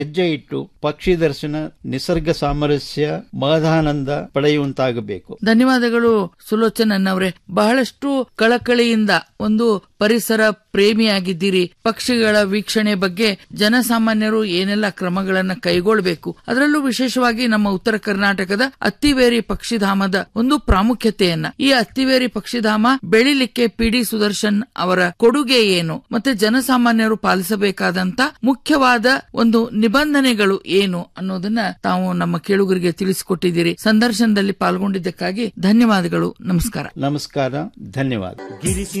ಹೆಜ್ಜೆ ಇಟ್ಟು ಪಕ್ಷಿ ದರ್ಶನ ನಿಸರ್ಗ ಸಾಮರಸ್ಯ ಮಹದಾನಂದ ಪಡೆಯುವಂತಾಗಬೇಕು ಧನ್ಯವಾದಗಳು ಸುಲೋಚನನ್ ಅವರೇ ಬಹಳಷ್ಟು ಕಳಕಳಿಯಿಂದ ಒಂದು ಪರಿಸರ ಪ್ರೇಮಿಯಾಗಿದ್ದೀರಿ ಪಕ್ಷಿಗಳ ವೀಕ್ಷಣೆ ಬಗ್ಗೆ ಜನಸಾಮಾನ್ಯರು ಏನೆಲ್ಲ ಕ್ರಮಗಳನ್ನ ಕೈಗೊಳ್ಳಬೇಕು ಅದರಲ್ಲೂ ವಿಶೇಷವಾಗಿ ನಮ್ಮ ಉತ್ತರ ಕರ್ನಾಟಕದ ಅತ್ತಿವೇರಿ ಪಕ್ಷಿಧಾಮದ ಒಂದು ಪ್ರಾಮುಖ್ಯತೆಯನ್ನ ಈ ಅತ್ತಿವೇರಿ ಪಕ್ಷಿಧಾಮ ಬೆಳಿಲಿಕ್ಕೆ ಪಿ ಡಿ ಸುದರ್ಶನ್ ಅವರ ಕೊಡುಗೆ ಏನು ಮತ್ತೆ ಜನಸಾಮಾನ್ಯರು ಪಾಲಿಸಬೇಕಾದಂತ ಮುಖ್ಯವಾದ ಒಂದು ನಿಬಂಧನೆಗಳು ಏನು ಅನ್ನೋದನ್ನ ತಾವು ನಮ್ಮ ಕೇಳುಗರಿಗೆ ತಿಳಿಸಿಕೊಟ್ಟಿದ್ದೀರಿ ಸಂದರ್ಶನದಲ್ಲಿ ಪಾಲ್ಗೊಂಡಿದ್ದಕ್ಕಾಗಿ ಧನ್ಯವಾದಗಳು ನಮಸ್ಕಾರ ನಮಸ್ಕಾರ ಧನ್ಯವಾದ ಗಿರಿಸಿ